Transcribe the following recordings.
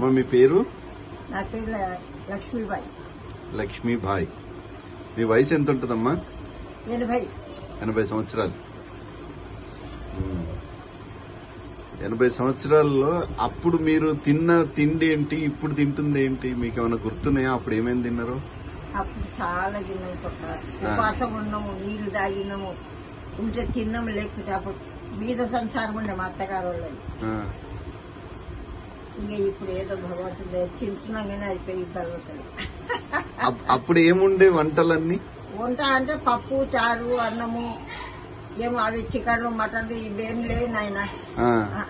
అమ్మ మీ పేరు నా పేరు ల- లక్ష్మీబాయి లక్ష్మీభాయ్ మీ వయసు ఎంత ఉంటుందమ్మా ఎనభై ఎనభై సంవత్సరాలు ఉమ్. ఎనభై సంవత్సరాల్లో అప్పుడు మీరు తిన్న తిండి ఏంటి ఇప్పుడు తింటుంది ఏంటి మీకు ఏమైనా గుర్తున్నాయా అప్పుడు ఏమేమి తిన్నారు అప్పుడు చాలా తిన్నాం పక్క ఉపాసం ఉన్నాము నీళ్లు తాగినాము ఉంటే తిన్నాము లేకపోతే అప్పుడు మీద సంసారం ఉండే మా అత్తగారు వాళ్ళది ఆ, ఇంకా ఇప్పుడు ఏదో భగవంతుడు తింటున్నాం కానీ అయిపోయి జరుగుతుంది అప్- అప్పుడు ఏముండే వంటలన్నీ వంట అంటే పప్పు చారు అన్నము ఏమో అవి చికెన్ మటన్ ఇవేం లేవు నాయన ఆ,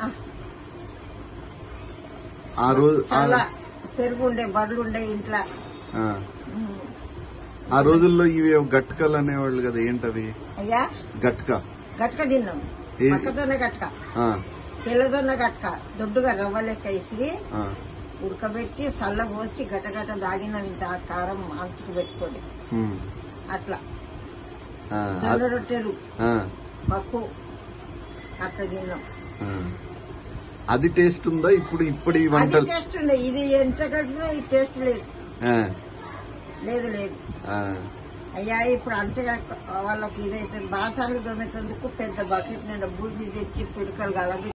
ఆ రోజు ఆ- చాలా పెరుగు ఉండే బర్రెలు ఉండే ఇంట్లో ఆ. ఉమ్. ఆ రోజుల్లో ఇవి గట్కలు అనేవాళ్ళు కదా ఏంటవి అయ్యా గట్క గట్క తిన్నాం ఏ- పక్కతోనే గట్క ఆ, తెల్లదొన్న గట్క దొడ్డుగా రవ్వ లెక్క వేసి ఆ, ఉడకబెట్టి సల్ల పోసి గటగట దాగిన ఇంత కారం అంచుకు పెట్టుకోండి ఉమ్, అట్లా ఆ, జొన్న రొట్టెలు ఆ, పప్పు అట్లా తిన్నాం ఆ. అది టేస్ట్ ఉందా ఇప్పుడు ఇప్పుడు ఈ అది వంటలు టేస్ట్ ఉండే ఇది ఎంత కలిసినా ఈ టేస్ట్ లేదు ఆ, లేదు లేదు ఆ, అయ్యా ఇప్పుడు అంటే వాళ్ళకి ఇదైతే బాసాలు దొమ్మేందుకు పెద్ద బకెట్ నిండా బూడిది తెచ్చి పిడకలు కలబి